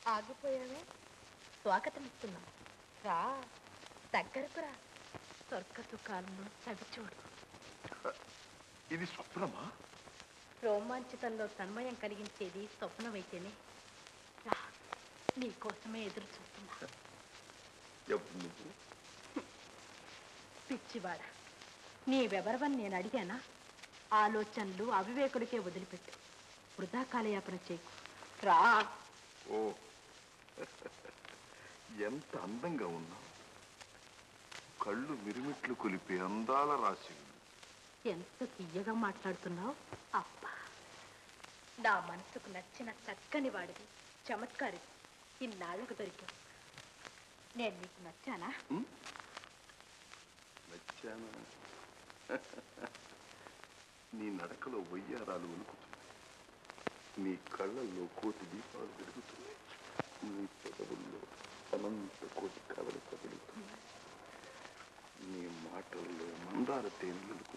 ఆగిపోయావే స్వాగతం ఇస్తున్నాం రా దగ్గరకు రా స్వర్గ సుఖాలను చవి చూడు ఇది స్వప్నమా రోమాంచితంలో తన్మయం కలిగించేది స్వప్నమైతేనే రా నీకోసమే ఎదురు చూస్తున్నా ఎవరు నువ్వు పిచ్చివాడ నీవెవరవని నేను అడిగానా ఆలోచనలు అవివేకుడికే వదిలిపెట్టు వృధా కాలయాపన చేయకు రా ఓ ఎంత అందంగా ఉన్నావు కళ్ళు మిరుమిట్లు కొలిపే అందాల రాశి ఎంత తీయగా మాట్లాడుతున్నావు అబ్బా నా మనసుకు నచ్చిన చక్కని వాడివి చమత్కారి ఇన్నాళ్లకు దొరికావు నేను నీకు నచ్చానా నచ్చానా నీ నడకలో వయ్యారాలు ఉనుకుతున్నాయి నీ కళ్ళల్లో కోటి దీపాలు వెలుగుతున్నాయి నీ పెదవుల్లో అనంత కోటి కథలు కదులుతున్నాయి నీ మాటల్లో మందార తేనెలకు